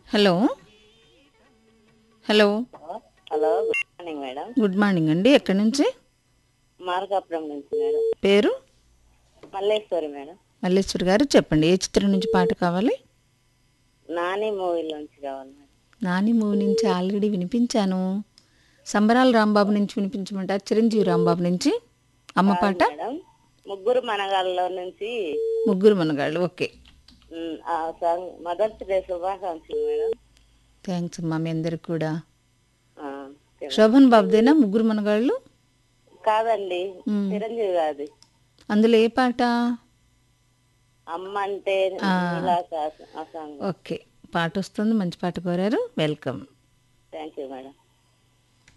Hello hello hello good morning madam good morning అండి ఎక్కడి నుంచి మార్కాపురం నుంచి మేడం పేరు మల్లేశ్వరి మేడం మల్లేశ్వరి గారు చెప్పండి ఏ చిత్రం నుంచి పాట కావాలి నాని మూవీలోంచి కావాలి మేడం నాని మూవీ నుంచి ఆల్రెడీ వినిపించాను సంబరాల రాంబాబు నుంచి వినిపించమంటారు చిరంజీవి రాంబాబు నుంచి అమ్మ పాట మేడం ముగ్గురు మనగాళ్ళలో నుంచి ముగ్గురు మనగాళ్ళు ఓకే మ్, ఆ సాంగ్ మదర్స్ డే శుభాకాంక్షలు మేడం థ్యాంక్స్ అమ్మా మీ అందరికి కూడా ఆ, ఓకే. శోభన్ బాబుదేనా ముగ్గురు మనగాళ్ళు కాదండి మ్. చిరంజీవి కాదు అందులో ఏ పాట అమ్మ అంటే ఆ. ఇలా కాదు ఆ సాంగ్ ఓకే పాట వస్తుంది మంచి పాట కోరారు వెల్కమ్ థ్యాంక్ యూ మేడం